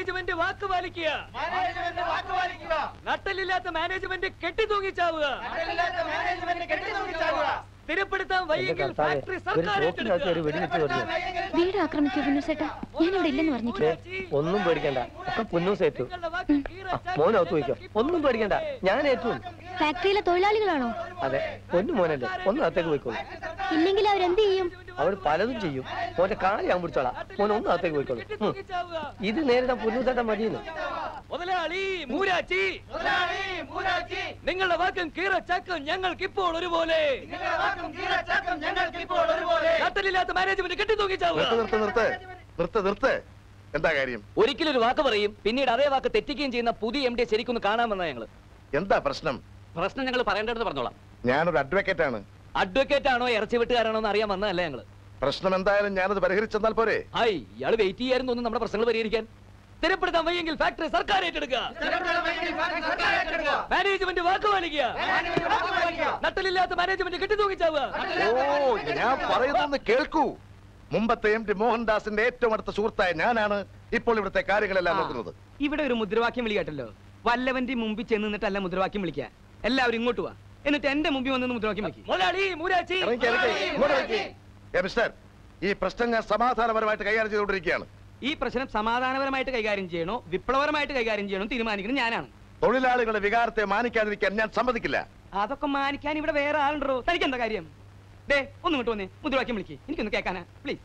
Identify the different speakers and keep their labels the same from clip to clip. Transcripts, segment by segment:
Speaker 1: Management വാക്ക് പാലിക്കുക
Speaker 2: management വാക്ക് പാലിക്കുക
Speaker 1: നട്ടലില്ലാത്ത management കെട്ടി തൂങ്ങിച്ചാവുക
Speaker 2: നട്ടലില്ലാത്ത മാനേജ്മെന്റ് കെട്ടിത്തൂങ്ങിച്ചാവുക
Speaker 1: സ്ഥിരപ്പെടുത്താൻ വയ്യെങ്കിൽ ഫാക്ടറി സർക്കാർ ഏറ്റെടുക്കുക.
Speaker 3: ഒരു വെടിവെച്ച് പറഞ്ഞു
Speaker 4: വീട് ആക്രമിക്കോ പുന്നുസേട്ടാ ഞാനിവിടെ ഇല്ലെന്ന് പറഞ്ഞിട്ട്
Speaker 3: ഒന്നും പേടിക്കണ്ട ഒക്കെ പുന്നൂസ് ഏറ്റു
Speaker 1: നിങ്ങളുടെ വാക്ക് കീറ
Speaker 3: ആ, മോനകത്ത് വയ്ക്കോ ഒന്നും പേടിക്കണ്ട ഞാൻ ഏറ്റു
Speaker 4: ഫാക്ടറിയിലെ തൊഴിലാളികളാണോ
Speaker 3: അതെ പൊന്നു മോനല്ലേ ഒന്ന് അകത്തേക്ക് പോയിക്കോളൂ
Speaker 4: ഇല്ലെങ്കിൽ അവരെന്ത് ചെയ്യും
Speaker 3: അവർ പലതും ചെയ്യും മോന്റെ കാല് ഞാൻ പിടിച്ചോളാം മോൻ ഒന്ന് അകത്തേക്ക് പോയിക്കോളൂ
Speaker 1: കെട്ടി
Speaker 3: ഉം.
Speaker 1: തൂങ്ങിച്ചാവുക.
Speaker 3: ഇത് നേരിടാൻ പുന്നൂസേട്ടൻ മതിയെന്ന്
Speaker 1: മുതലാളി മൂരാച്ചി
Speaker 2: മുതലാളി മൂരാച്ചി
Speaker 1: നിങ്ങളുടെ വാക്കും കീറ ചക്കും ഞങ്ങൾക്ക് ഇപ്പോൾ ഒരുപോലെ
Speaker 2: നിങ്ങളുടെ വാക്കും കീഴച്ചാക്കും ഞങ്ങൾക്ക് ഇപ്പോൾ ഒരുപോലെ
Speaker 1: നട്ടലില്ലാത്ത മാനേജ്മെന്റ് കെട്ടി തൂങ്ങിച്ചാവുക
Speaker 5: നിർത്ത് നിർത്ത് നിർത്ത് നിർത്ത് നിർത്ത് എന്താ കാര്യം
Speaker 1: ഒരിക്കലും ഒരു വാക്ക് പറയും പിന്നീട് അതേ വാക്ക് തെറ്റിക്കുകയും ചെയ്യുന്ന പുതിയ എം ഡി ശരിക്കൊന്ന് കാണാൻ വന്ന ഞങ്ങള്
Speaker 5: എന്താ പ്രശ്നം
Speaker 1: പ്രശ്നം ഞങ്ങൾ പറയേണ്ടത് പറഞ്ഞോളാം
Speaker 5: ഞാനൊരു അഡ്വക്കേറ്റ് ആണ്
Speaker 1: അഡ്വക്കേറ്റ് ആണോ ഇറച്ചി വെട്ടുകാരാണോ എന്ന് അറിയാൻ വന്നതല്ല ഞങ്ങള്
Speaker 5: പ്രശ്നം എന്തായാലും ഞാനത് പരിഹരിച്ചെന്നാൽ പോരെ
Speaker 1: ഹായ് ഇയാള് വെയിറ്റ് ചെയ്യായിരുന്നു തോന്നുന്നു നമ്മുടെ പ്രശ്നങ്ങൾ പരിഹരിക്കാൻ സ്ഥിരപ്പെടുത്താൻ വയ്യെങ്കിൽ ഫാക്ടറി സർക്കാർ ഏറ്റെടുക്കുക
Speaker 2: സർക്കാർ ഏറ്റെടുക്കുക
Speaker 1: മാനേജ്മെന്റ് വാക്ക് പാലിക്കുക
Speaker 2: മാനേജ്മെന്റ് വാക്ക് പാലിക്കുക
Speaker 1: നട്ടലില്ലാത്ത മാനേജ്മെന്റ് കെട്ടി തൂങ്ങിച്ചാവുക
Speaker 5: ഓ ഞാൻ പറയുന്നൊന്ന് കേൾക്കൂ മുമ്പത്തെ എം ടി മോഹൻദാസിന്റെ ഏറ്റവും അടുത്ത സുഹൃത്തായ ഞാനാണ് ഇപ്പോൾ ഇവിടുത്തെ കാര്യങ്ങളെല്ലാം നോക്കുന്നത്
Speaker 6: ഇവിടെ ഒരു മുദ്രാവാക്യം വിളി കേട്ടല്ലോ വല്ലവന്റെ മുമ്പിൽ ചെന്ന് നിന്നിട്ടല്ല മുദ്രാവാക്യം വിളിക്കുക എല്ലാവരും ഇങ്ങോട്ട് വാ എന്നിട്ട് എന്റെ മുമ്പിൽ വന്ന് മുദ്രാവാക്യം വിളിക്കുക
Speaker 1: മുതലാളി മൂരാച്ചി
Speaker 5: ഇറങ്ങി, ഇറങ്ങി, ഇങ്ങോട്ട് ഇറങ്ങി. ഏ, മിസ്റ്റർ ഈ പ്രശ്നം ഞാൻ സമാധാനപരമായിട്ട് കൈകാര്യം ചെയ്തുകൊണ്ടിരിക്കുകയാണ്
Speaker 6: ഈ പ്രശ്നം സമാധാനപരമായിട്ട് കൈകാര്യം ചെയ്യണോ വിപ്ലവപരമായിട്ട് കൈകാര്യം ചെയ്യണോ തീരുമാനിക്കുന്നത് ഞാനാണ്
Speaker 5: തൊഴിലാളികളുടെ വികാരത്തെ മാനിക്കാതിരിക്കാൻ ഞാൻ സമ്മതിക്കില്ല
Speaker 6: അതൊക്കെ മാനിക്കാൻ ഇവിടെ വേറെ ആളുണ്ടോ തനിക്ക് എന്താ കാര്യം ഡേ ഒന്ന് ഇങ്ങോട്ട് വന്നേ മുദ്രാവാക്യം വിളിക്ക് എനിക്കൊന്ന് കേൾക്കാനാ പ്ലീസ്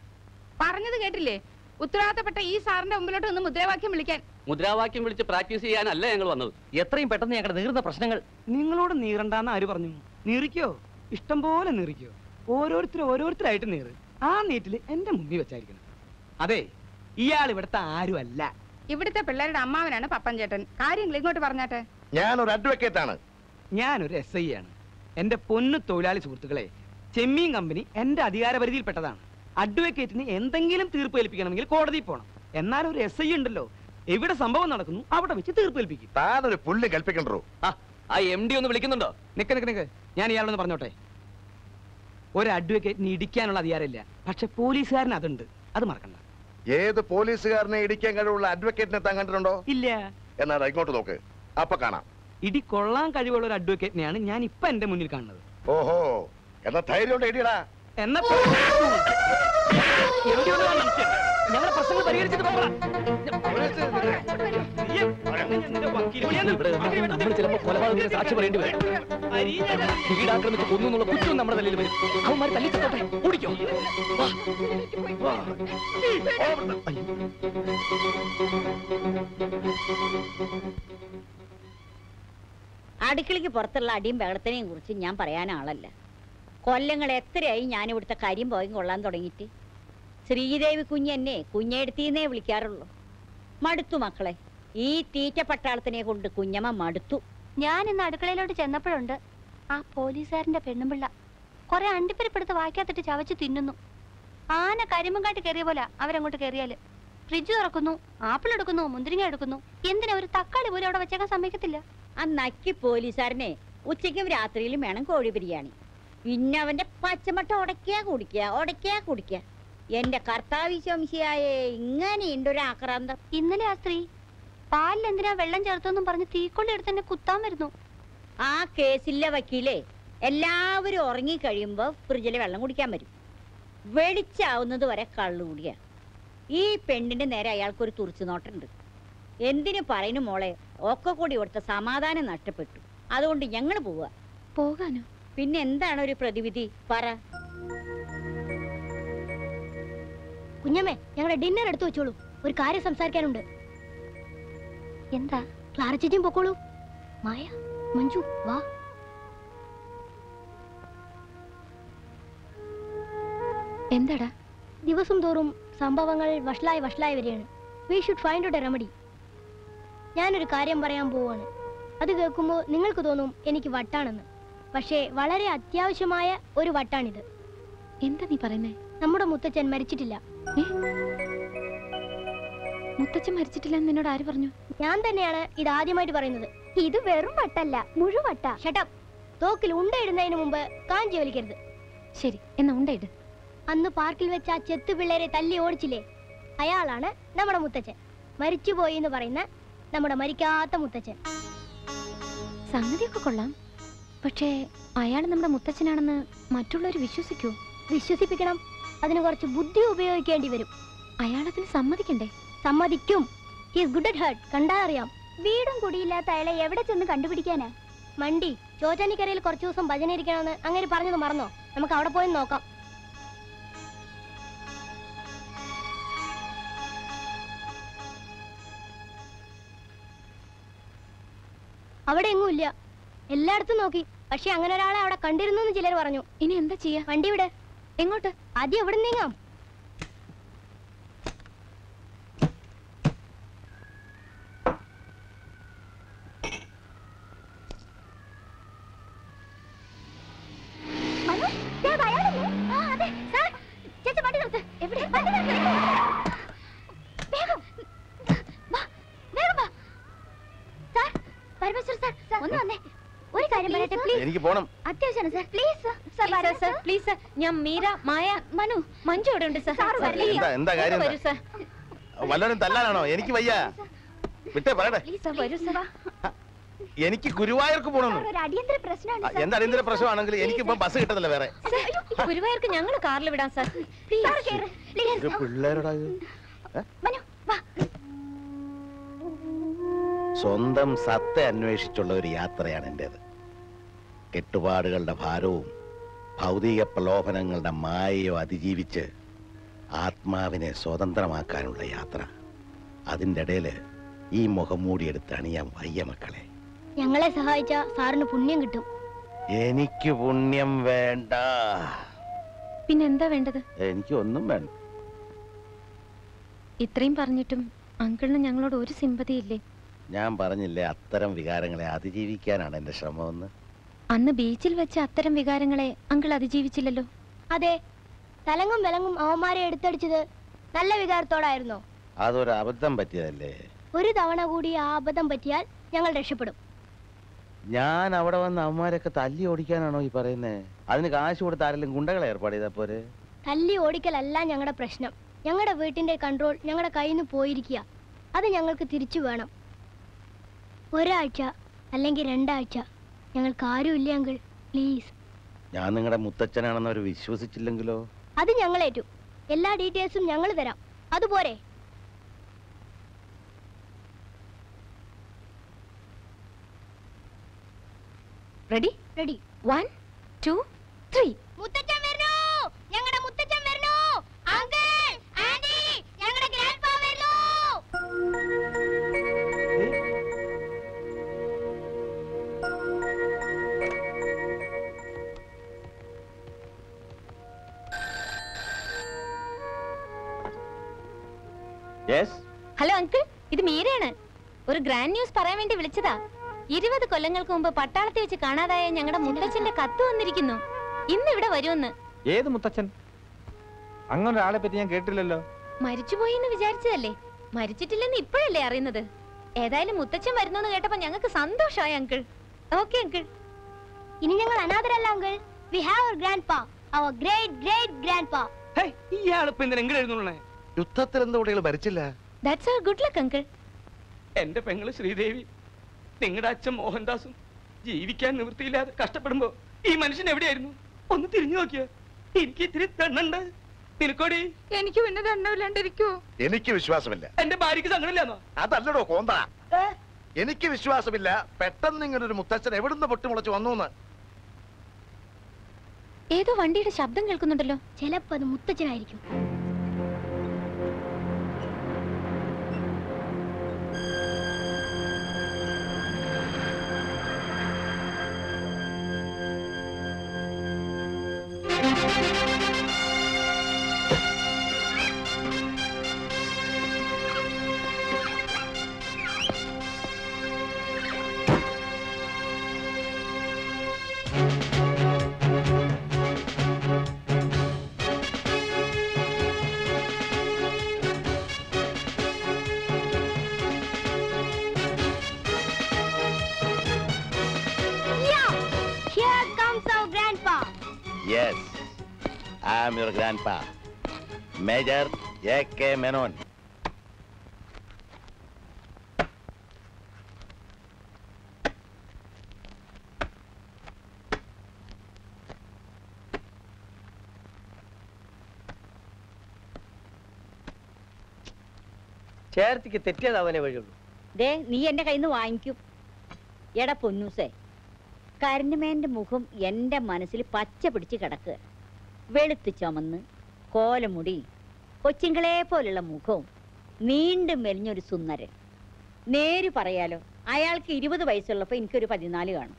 Speaker 7: പറഞ്ഞത് കേട്ടില്ലേ ഉത്തരവാദിത്തപ്പെട്ട ഈ സാറിന്റെ മുമ്പിലോട്ട് ഒന്ന് മുദ്രാവാക്യം വിളിക്കാൻ
Speaker 1: മുദ്രാവാക്യം വിളിച്ച് പ്രാക്ടീസ് ചെയ്യാനല്ല ഞങ്ങൾ വന്നത്
Speaker 3: എത്രയും പെട്ടെന്ന് ഞങ്ങളുടെ നീറുന്ന പ്രശ്നങ്ങൾ
Speaker 6: നിങ്ങളോട് നീറണ്ടെന്ന് ആര് പറഞ്ഞു നീറിക്കോ ഇഷ്ടം പോലെ നീറിക്കോ ഓരോരുത്തരും ഓരോരുത്തരായിട്ട് നീറ് ആ നീറ്റിൽ എന്റെ മുമ്പിൽ വെച്ചായിരിക്കണം അതെ ഇയാൾ ഇവിടുത്തെ ആരും അല്ല
Speaker 7: ഇവിടുത്തെ പിള്ളേരുടെ അമ്മാവനാണ് പപ്പൻ ചേട്ടൻ കാര്യങ്ങൾ ഇങ്ങോട്ട് പറഞ്ഞാട്ടെ
Speaker 5: ഞാനൊരു അഡ്വക്കേറ്റ് ആണ്
Speaker 6: ഞാനൊരു എസ് ഐ ആണ് എന്റെ പൊന്നു തൊഴിലാളി സുഹൃത്തുക്കളെ ചെമ്മീൻ കമ്പനി എന്റെ അധികാരപരിധിയിൽപ്പെട്ടതാണ് അഡ്വക്കേറ്റിന് എന്തെങ്കിലും തീർപ്പ് ഏൽപ്പിക്കണമെങ്കിൽ കോടതിയിൽ പോകണം എന്നാൽ ഒരു എസ് ഐ ഉണ്ടല്ലോ എവിടെ സംഭവം നടക്കുന്നു അവിടെ വെച്ച് തീർപ്പ് ഏൽപ്പിക്കും
Speaker 5: താനൊരു പുല്ല് കൽപ്പിക്കണ്ടോ
Speaker 1: ആ, ആ എം ഡി ഒന്ന് വിളിക്കുന്നുണ്ടോ
Speaker 6: നിക്ക് നിക്ക് നിക്ക് ഞാൻ ഇയാളൊന്ന് പറഞ്ഞോട്ടെ ഒരു അഡ്വക്കേറ്റിന് ഇടിക്കാനുള്ള അധികാരമില്ല പക്ഷെ പോലീസുകാരന് അതുണ്ട് അത് മറക്കണ്ട
Speaker 5: ഏത് പോലീസുകാരനെ ഇടിക്കാൻ കഴിവുള്ള അഡ്വക്കേറ്റിനെ താൻ കണ്ടിട്ടുണ്ടോ
Speaker 6: ഇല്ല
Speaker 5: എന്നാ ദാ ഇങ്ങോട്ട് നോക്ക് അപ്പൊ കാണാം
Speaker 6: ഇടി കൊള്ളാൻ കഴിവുള്ള ഒരു അഡ്വക്കേറ്റിനെയാണ് ഞാൻ ഇപ്പൊ എന്റെ മുന്നിൽ കാണുന്നത്
Speaker 5: ഓഹോ എന്നാ ധൈര്യം ഇടിയടാ
Speaker 6: എന്നാ
Speaker 1: ഞങ്ങളുടെ പ്രശ്നങ്ങൾ പരിഹരിച്ചിട്ട് പോകാം ഇവിടെ നമ്മൾ ചിലപ്പോ കൊലപാതകത്തിന് സാക്ഷി പറയേണ്ടി വരും വീടാക്രമിച്ച് കൊന്നു എന്നുള്ള കുറ്റവും നമ്മുടെ തലയിൽ വരും അവന്മാർ തല്ലിച്ചോട്ടെ ഓടിക്കോ വാ. വാ.
Speaker 8: അടുക്കളയ്ക്ക് പുറത്തുള്ള അടിയും ബഹളത്തിനെയും കുറിച്ച് ഞാൻ പറയാൻ ആളല്ല കൊല്ലങ്ങൾ എത്രയായി ഞാൻ ഇവിടുത്തെ കാര്യം പോയി കൊള്ളാൻ തുടങ്ങിയിട്ട് ശ്രീദേവി കുഞ്ഞെന്നെ കുഞ്ഞെടുത്തീന്നേ വിളിക്കാറുള്ളൂ മടുത്തു മക്കളെ ഈ തീറ്റ പട്ടാളത്തിനെ കൊണ്ട് കുഞ്ഞമ്മ മടുത്തു
Speaker 4: ഞാൻ ഇന്ന് അടുക്കളയിലോട്ട് ചെന്നപ്പോഴുണ്ട് ആ പോലീസുകാരന്റെ പെണ്ണുമ്പിള്ള കുറെ അണ്ടിപ്പരിപ്പെടുത്ത് വായിക്കാത്തിട്ട് ചവച്ച് തിന്നുന്നു ആന കരിമ്പും കാട്ടി കയറിയ പോലെ അവരങ്ങോട്ട് കയറിയാല് ഫ്രിഡ്ജ് തുറക്കുന്നു ആപ്പിൾ എടുക്കുന്നു മുന്തിരിങ്ങ എടുക്കുന്നു എന്തിനാ ഒരു തക്കാളി പോലും അവിടെ വെച്ചേക്കാൻ സമ്മതിക്കത്തില്ല
Speaker 8: ആ നക്കി പോലീസുകാരനെ ഉച്ചയ്ക്കും രാത്രിയിലും വേണം കോഴി ബിരിയാണി പിന്നെ അവന്റെ പച്ചമട്ട ഉടയ്ക്കാ കുടിക്കുക ഉടയ്ക്കാ കുടിക്കുക എന്റെ കർത്താവ് ശംശിയായേ ഇങ്ങനെയുണ്ട് ഒരു ആക്രാന്തം
Speaker 4: ഇന്നലെ ആ സ്ത്രീ പാലിൽ എന്തിനാ വെള്ളം ചേർത്തെന്നും പറഞ്ഞ് തീക്കൊള്ളി എടുത്ത് എന്നെ കുത്താൻ വരുന്നു
Speaker 8: ആ കേസിലെ വക്കീലേ എല്ലാവരും ഉറങ്ങി കഴിയുമ്പോ ഫ്രിഡ്ജിലെ വെള്ളം കുടിക്കാൻ വരും വെളിച്ചാവുന്നത് വരെ കള്ളു കുടിയ ഈ പെണ്ണിന്റെ നേരെ അയാൾക്കൊരു തുറച്ചു നോട്ടുണ്ട് എന്തിനു പറയുന്നു മോളെ ഒക്കെ കൂടി ഇവിടുത്തെ സമാധാനം നഷ്ടപ്പെട്ടു അതുകൊണ്ട് ഞങ്ങൾ പോവുക
Speaker 4: പോകാനോ
Speaker 8: പിന്നെ എന്താണ് ഒരു പ്രതിവിധി പറ
Speaker 4: കുഞ്ഞമ്മേ ഞങ്ങളുടെ ഡിന്നർ എടുത്തു വെച്ചോളൂ ഒരു കാര്യം സംസാരിക്കാനുണ്ട് എന്താ ക്ലാര ചേച്ചിയും പൊക്കോളൂ മായ മഞ്ജു വാ എന്താടാ ദിവസം തോറും സംഭവങ്ങൾ വഷളായി വഷളായി വരികയാണ് we should find out a remedy ഞാനൊരു കാര്യം പറയാൻ പോവാണ് അത് കേൾക്കുമ്പോൾ നിങ്ങൾക്ക് തോന്നും എനിക്ക് വട്ടാണെന്ന് പക്ഷേ വളരെ അത്യാവശ്യമായ ഒരു വട്ടാണിത് എന്താ നീ പറയുന്നേ നമ്മുടെ മുത്തച്ഛൻ മരിച്ചിട്ടില്ല മുത്തച്ഛൻ മരിച്ചിട്ടില്ല എന്ന് നിന്നോട് ആര് പറഞ്ഞു ഞാൻ തന്നെയാണ് ഇത് ആദ്യമായിട്ട് പറയുന്നത് ഇത് വെറും വട്ടല്ല മുഴുവട്ട ഷട്ടപ്പ് തോക്കിൽ ഉണ്ടയിടുന്നതിന് മുമ്പ് കാഞ്ചി വലിക്കരുത് ശരി എന്നാ ഉണ്ടയിട് അന്ന് പാർക്കിൽ വെച്ച് ആ ചെത്തു പിള്ളേരെ തല്ലി ഓടിച്ചില്ലേ അയാളാണ് നമ്മുടെ മുത്തച്ഛൻ മരിച്ചുപോയി എന്ന് പറയുന്ന നമ്മുടെ മരിക്കാത്ത മുത്തച്ഛൻ
Speaker 9: സംഗതിയൊക്കെ കൊള്ളാം പക്ഷേ അയാൾ നമ്മുടെ മുത്തച്ഛനാണെന്ന് മറ്റുള്ളവർ വിശ്വസിക്കൂ
Speaker 4: വിശ്വസിപ്പിക്കണം അതിന് കുറച്ച് ബുദ്ധി ഉപയോഗിക്കേണ്ടി വരും
Speaker 9: അയാളതിന് സമ്മതിക്കണ്ടേ
Speaker 4: സമ്മതിക്കും ഈസ് ഗുഡ് അറ്റ് ഹേർട്ട് കണ്ടാ അറിയാം വീടും കുടിയില്ലാത്ത അയാളെ എവിടെ ചെന്ന് കണ്ടുപിടിക്കാനാ മണ്ടി ചോറ്റാനിക്കരയിൽ കുറച്ചു ദിവസം ഭജന ഇരിക്കണമെന്ന് അങ്ങനെ പറഞ്ഞത് മറന്നോ നമുക്ക് അവിടെ പോയി നോക്കാം അവിടെ എങ്ങും ഇല്ല എല്ലായിടത്തും നോക്കി പക്ഷെ അങ്ങനെ ഒരാളെ അവിടെ കണ്ടിരുന്നു എന്ന് ചിലർ പറഞ്ഞു
Speaker 9: ഇനി എന്താ ചെയ്യാ
Speaker 4: വണ്ടി ഇവിടെ
Speaker 9: എങ്ങോട്ട്
Speaker 4: ആദ്യം എവിടെ നീങ്ങാം മനു, ദേ അത് അയാളല്ലേ? ആ, അതെ. സാർ, ചേച്ചി വണ്ടി നിർത്ത്. എവിടെ? വണ്ടി നിർത്ത്. വേഗം. വാ, വേഗം വാ. സാർ, പരമേശ്വരൻ സാർ, ഒന്ന് വന്നേ. ഒരു കാര്യം പറയട്ടെ പ്ലീസ്
Speaker 5: എനിക്ക് പോണം
Speaker 4: അത്യാവശ്യമാണ് സാർ പ്ലീസ് സാർ വരൂ
Speaker 9: സർ പ്ലീസ് സർ ഞാൻ മീര മായ മനു മഞ്ജു ഇവിടെ ഉണ്ട് സർ
Speaker 4: സാർ, വരൂ.
Speaker 5: എന്താ എന്താ കാര്യം
Speaker 9: വരൂ സർ
Speaker 5: വല്ലവരും തല്ലാനാണോ എനിക്ക് വയ്യ വിട്ടേ പറയട്ടെ
Speaker 9: പ്ലീസ് സർ വരൂ സർ
Speaker 5: എനിക്ക് ഗുരുവായൂർക്ക് പോകണമെന്ന്
Speaker 4: ഒരു അടിയന്തര പ്രശ്നമാണ് സാർ.
Speaker 5: എന്താ അടിയന്തര പ്രശ്നമാണെങ്കിൽ എനിക്കിപ്പോ ബസ് കിട്ടത്തില്ല വേറെ
Speaker 9: ഗുരുവായൂർക്ക് ഞങ്ങൾ കാറിൽ വിടാം സർ
Speaker 4: സാർ കേറ്. പ്ലീസ്.
Speaker 5: ഇത് പിള്ളേരോടാ ഇത്? ഏ?
Speaker 4: മനു, വാ.
Speaker 5: സ്വന്തം സത്ത അന്വേഷിച്ചുള്ള ഒരു യാത്രയാണ് എന്റേത് കെട്ടുപാടുകളുടെ ഭാരവും ഭൗതിക പ്രലോഭനങ്ങളുടെ മായയോ അതിജീവിച്ച് ആത്മാവിനെ സ്വതന്ത്രമാക്കാനുള്ള യാത്ര അതിൻ്റെ ഇടയിൽ ഈ മുഖം മൂടിയെടുത്ത് അണിയാൻ വയ്യ മക്കളെ
Speaker 4: ഞങ്ങളെ സഹായിച്ച സാറിന് പുണ്യം കിട്ടും
Speaker 5: എനിക്ക് പുണ്യം വേണ്ട
Speaker 9: പിന്നെ എന്താ വേണ്ടത്
Speaker 5: എനിക്ക് ഒന്നും വേണ്ട
Speaker 9: ഇത്രയും പറഞ്ഞിട്ടും അങ്കിളിന് ഞങ്ങളോട് ഒരു സിമ്പതിയില്ലേ
Speaker 5: ഞാൻ പറഞ്ഞില്ലേ അത്തരം വികാരങ്ങളെ അതിജീവിക്കാനാണ് എൻ്റെ ശ്രമമെന്ന്
Speaker 9: അന്ന് ബീച്ചിൽ വെച്ച് അത്തരം വികാരങ്ങളെ അങ്കിൾ അതിജീവിച്ചില്ലല്ലോ
Speaker 4: അതെ തലങ്ങും വിലങ്ങും അവന്മാരെ എടുത്തടിച്ചത് നല്ല വികാരത്തോടായിരുന്നോ
Speaker 5: അതൊരു അബദ്ധം പറ്റിയതല്ലേ
Speaker 4: ഒരു തവണ കൂടി ആ അബദ്ധം പറ്റിയാൽ ഞങ്ങൾ രക്ഷപ്പെടും
Speaker 5: ഞാൻ അവിടെ വന്ന് അവന്മാരൊക്കെ തല്ലി ഓടിക്കാനാണോ ഈ പറയുന്നത് അതിന് കാശ് കൊടുത്ത് ആരെങ്കിലും ഗുണ്ടകളെ ഏർപ്പാട് ചെയ്താ പോരെ
Speaker 4: തല്ലി ഓടിക്കലല്ല ഞങ്ങളുടെ പ്രശ്നം ഞങ്ങളുടെ വീട്ടിന്റെ കൺട്രോൾ ഞങ്ങളുടെ കയ്യിൽ നിന്ന് പോയിരിക്കുക അത് ഞങ്ങൾക്ക് തിരിച്ചു വേണം ഒരാഴ്ച അല്ലെങ്കിൽ രണ്ടാഴ്ച ഞങ്ങൾക്ക് ആരുമില്ല അങ്കിൾ പ്ലീസ്
Speaker 5: ഞാൻ നിങ്ങളുടെ മുത്തച്ഛനാണെന്ന് അവർ വിശ്വസിച്ചില്ലെങ്കിലോ
Speaker 4: അത് ഞങ്ങളേറ്റു എല്ലാ ഡീറ്റെയിൽസും ഞങ്ങൾ തരാം അതുപോരെ
Speaker 9: ready
Speaker 4: ready
Speaker 9: one two three
Speaker 4: മുത്തച്ഛൻ വരുന്നു ഞങ്ങളുടെ മുത്തച്ഛൻ വരുന്നു അങ്കിൾ ആന്റി ഞങ്ങളുടെ ഗ്രാൻഡ്പാ വരുന്നു
Speaker 5: യെസ്
Speaker 9: ഹലോ അങ്കിൾ ഇത് മീരയാണ് ഒരു ഗ്രാൻഡ് ന്യൂസ് പറയാൻ വേണ്ടി വിളിച്ചതാ ഇരുപത് കൊല്ലങ്ങൾക്ക് മുമ്പ് പട്ടാളത്തിൽ വെച്ച് കാണാതായ ഞങ്ങളുടെ മുത്തച്ഛന്റെ കത്ത് വന്നിരിക്കുന്നു ഇന്ന് ഇവിടെ വരുമെന്ന്
Speaker 10: ഏത് മുത്തച്ഛൻ അങ്ങനെ ഒരാളെ പറ്റി ഞാൻ കേട്ടില്ലല്ലോ
Speaker 9: മരിച്ചുപോയി എന്ന് വിചാരിച്ചതല്ലേ മരിച്ചിട്ടില്ലെന്ന് ഇപ്പോഴല്ലേ അറിയുന്നത് ഏതായാലും മുത്തച്ഛൻ വരുന്നെന്ന് കേട്ടപ്പോ ഞങ്ങൾക്ക് സന്തോഷമായി അങ്കിൾ ഓക്കെ അങ്കിൾ
Speaker 4: ഇനി ഞങ്ങൾ അനാഥരല്ല uncle we have our grandpa our great great grandpa
Speaker 6: hey, ഇയാളിപ്പോ എന്തിനാ എങ്ങനെ എഴുതുള്ളേ
Speaker 5: യുദ്ധത്തിൽ എന്താ കുട്ടികൾ മരിച്ചില്ല
Speaker 9: that's our good luck uncle
Speaker 6: എന്റെ പെങ്ങള് ശ്രീദേവി നിങ്ങളുടെ അച്ഛൻ മോഹൻദാസും ജീവിക്കാൻ നിവൃത്തിയില്ലാതെ കഷ്ടപ്പെടുമ്പോ ഈ മനുഷ്യൻ എവിടെയായിരുന്നു ഒന്ന് തിരിഞ്ഞു നോക്കിയ എനിക്ക് ഇത്തിരി തണ്ണുണ്ട് നിനക്കോടി
Speaker 7: എനിക്ക് പിന്നെ ദണ്ണമില്ലാണ്ടിരിക്കോ
Speaker 5: എനിക്ക് വിശ്വാസമില്ല
Speaker 6: എന്റെ ഭാര്യക്ക് സങ്കടമില്ലാന്നോ
Speaker 5: അതല്ലടോ കോന്ത എനിക്ക് വിശ്വാസമില്ല പെട്ടെന്ന് ഇങ്ങനെ ഒരു മുത്തച്ഛൻ എവിടുന്ന് പൊട്ടിമുളച്ച് വന്നു എന്ന്
Speaker 9: ഏതോ വണ്ടിയുടെ ശബ്ദം കേൾക്കുന്നുണ്ടല്ലോ
Speaker 4: ചിലപ്പോ അത് മുത്തച്ഛനായിരിക്കും Here comes our grandpa.
Speaker 5: Yes I am your grandpa major A K Menon
Speaker 3: ചേർത്തിക്ക് തെറ്റിയതാവനെ വഴിയുള്ളൂ
Speaker 8: ദേ നീ എന്റെ കയ്യിൽ നിന്ന് വാങ്ങിക്കും എടാ പൊന്നൂസേ കരഞ്ഞമേന്റെ മുഖം എന്റെ മനസ്സിൽ പച്ച പിടിച്ച് കിടക്കുക വെളുത്ത് ചുമന്ന് കോലമുടി കൊച്ചിങ്കളെ പോലുള്ള മുഖവും നീണ്ടു മെലിഞ്ഞൊരു സുന്ദരൻ നേര് പറയാലോ അയാൾക്ക് ഇരുപത് വയസ്സുള്ളപ്പോൾ എനിക്കൊരു പതിനാല് കാണും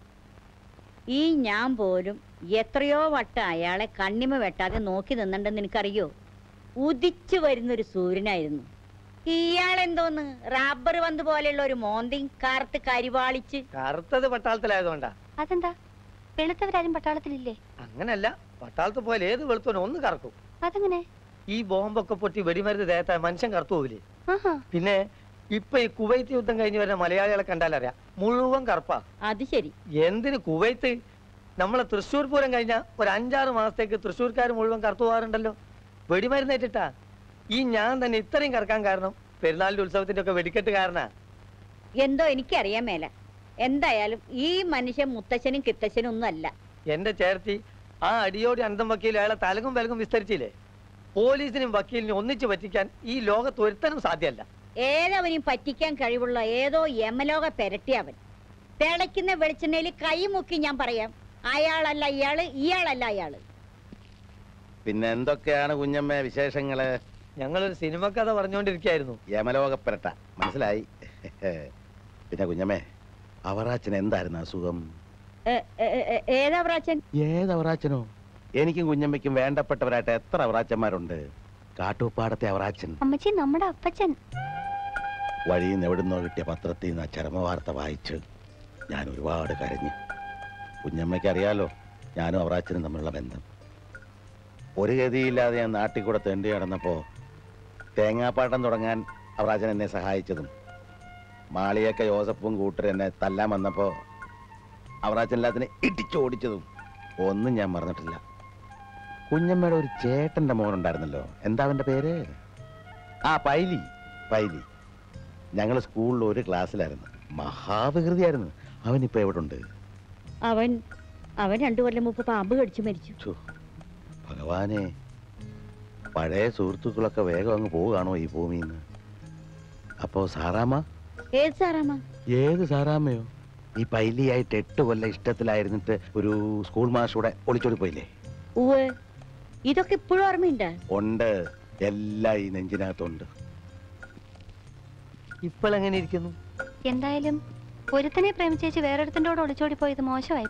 Speaker 8: ഈ ഞാൻ പോലും എത്രയോ വട്ടം അയാളെ കണ്ണിമ വെട്ടാതെ നോക്കി നിന്നിട്ടുണ്ടെന്ന് എനിക്കറിയോ ഉദിച്ചു വരുന്നൊരു സൂര്യനായിരുന്നു ഇയാളെന്തോന്ന് റബ്ബർ പന്ത് പോലെയുള്ള ഒരു മോന്തിയും കറുത്ത് കരിവാളിച്ച്
Speaker 3: കറുത്തത് പട്ടാളത്തിലായതുകൊണ്ടാ
Speaker 9: അതെന്താ വെളുത്തവരാരും പട്ടാളത്തിലില്ലേ
Speaker 3: അങ്ങനല്ല പട്ടാളത്ത് പോലെ ഏത് വെളുത്തോനും ഒന്ന് കറക്കും
Speaker 9: അതെങ്ങനെ
Speaker 3: ഈ ബോംബൊക്കെ പൊട്ടി വെടിമരുന്ന് ദേഹത്തായ മനുഷ്യൻ കറുത്തു പോവില്ലേ
Speaker 9: ആഹാ
Speaker 3: പിന്നെ ഇപ്പൊ ഈ കുവൈത്ത് യുദ്ധം കഴിഞ്ഞ് വരുന്ന മലയാളികളെ കണ്ടാലറിയാം മുഴുവൻ കറുപ്പാ
Speaker 8: അത് ശരി
Speaker 3: എന്തിന് കുവൈത്ത് നമ്മളെ തൃശ്ശൂർ പൂരം കഴിഞ്ഞ ഒരു അഞ്ചാറ് മാസത്തേക്ക് തൃശ്ശൂർക്കാർ മുഴുവൻ കറുത്തു പോകാറുണ്ടല്ലോ വെടിമരുന്നേറ്റിട്ടാ ഈ ഞാൻ തന്നെ ഇത്രയും കറക്കാൻ കാരണം പെരുന്നാളിന്റെ ഉത്സവത്തിന്റെ ഒക്കെ വെടിക്കെട്ട് കാരണാ
Speaker 8: എന്തോ എനിക്കറിയാൻ മേല എന്തായാലും ഈ മനുഷ്യൻ മുത്തച്ഛനും കിത്തച്ഛനും ഒന്നും അല്ല
Speaker 3: എന്റെ ചേർത്തി ആ അടിയോടി അന്തം വക്കീൽ അയാളെ തലകും വിലകും വിസ്തരിച്ചില്ലേ പോലീസിനും വക്കീലിനും ഒന്നിച്ചു പറ്റിക്കാൻ ഈ ലോകത്ത് ഒരുത്തനും സാധ്യമല്ല
Speaker 8: ഏതവനും പറ്റിക്കാൻ കഴിവുള്ള ഏതോ യമലോക പെരട്ടിയവൻ തിളയ്ക്കുന്ന വെളിച്ചെണ്ണയിൽ കൈ മുക്കി ഞാൻ പറയാം അയാളല്ല ഇയാള് ഇയാളല്ല അയാള്
Speaker 5: പിന്നെ എന്തൊക്കെയാണ് കുഞ്ഞമ്മ വിശേഷങ്ങള്
Speaker 3: ഞങ്ങളൊരു സിനിമ കഥ പറഞ്ഞുകൊണ്ടിരിക്കുകയായിരുന്നു
Speaker 5: യമലോകപ്പെരട്ട മനസ്സിലായി പിന്നെ കുഞ്ഞമ്മേ അവറാച്ചന് എന്തായിരുന്നു അസുഖം
Speaker 8: ഏ, ഏ, ഏ, ഏതാ പ്രാച്ചൻ
Speaker 5: ഏത് അവറാച്ചനോ എനിക്കും കുഞ്ഞമ്മയ്ക്കും വേണ്ടപ്പെട്ടവരായിട്ട് എത്ര അവറാച്ചന്മാരുണ്ട് കാട്ടുപ്പാടത്തെ അവറാച്ചൻ
Speaker 9: അമ്മച്ചി നമ്മുടെ അപ്പച്ചൻ
Speaker 5: വഴിയിൽ നിന്ന് എവിടുന്നോ കിട്ടിയ പത്രത്തിൽ നിന്ന് ആ ചരമവാർത്ത വായിച്ച് ഞാൻ ഒരുപാട് കരഞ്ഞു കുഞ്ഞമ്മയ്ക്ക് അറിയാലോ ഞാനും അവറാച്ചനും തമ്മിലുള്ള ബന്ധം ഒരു ഗതിയില്ലാതെ ഞാൻ നാട്ടിൽ കൂടെ തെണ്ടി കിടന്നപ്പോ തേങ്ങാപ്പാട്ടം തുടങ്ങാൻ അവറാച്ചൻ എന്നെ സഹായിച്ചതും മാളിയൊക്കെ യോസഫും കൂട്ടർ എന്നെ തല്ലാൻ വന്നപ്പോ അവറാച്ചൻ എല്ലാത്തിനെ ഇടിച്ചോടിച്ചതും ഒന്നും ഞാൻ മറന്നിട്ടില്ല കുഞ്ഞമ്മയുടെ ഒരു ചേട്ടന്റെ മോനുണ്ടായിരുന്നല്ലോ എന്താ അവന്റെ പേര് ആ പൈലി പൈലി ഞങ്ങൾ സ്കൂളിൽ ഒരു ക്ലാസ്സിലായിരുന്നു മഹാവികൃതിയായിരുന്നു അവനിപ്പോ എവിടെ ഉണ്ട്
Speaker 8: അവൻ അവൻ രണ്ടു കൊല്ലം മുമ്പ് പാമ്പ് കടിച്ചു മരിച്ചു
Speaker 5: ഛോ, ഭഗവാനെ പഴയ സുഹൃത്തുക്കളൊക്കെ വേഗം അങ്ങ് പോവുകയാണോ ഈ ഭൂമിയിൽ നിന്ന് അപ്പോ സാറാമ്മ
Speaker 8: ഏത് സാറാമ്മ
Speaker 5: ഏത് സാറാമ്മയോ ഈ പൈലിയായിട്ട് എട്ട് കൊല്ലം ഇഷ്ടത്തിലായിരുന്നിട്ട് ഒരു സ്കൂൾ മാഷൂടെ ഒളിച്ചോടി പോയില്ലേ
Speaker 8: ഉവ് ഇതൊക്കെ ഇപ്പോഴും ഓർമ്മയുണ്ട്
Speaker 5: ഉണ്ട് എല്ലാം ഈ നെഞ്ചിനകത്തുണ്ട്
Speaker 3: ഇപ്പോൾ എങ്ങനെ ഇരിക്കുന്നു
Speaker 9: എന്തായാലും ഒരുത്തനെ പ്രേമിച്ചേച്ച് വേറൊരുത്തൻ്റെ കൂടെ ഒളിച്ചോടി പോയത് മോശമായി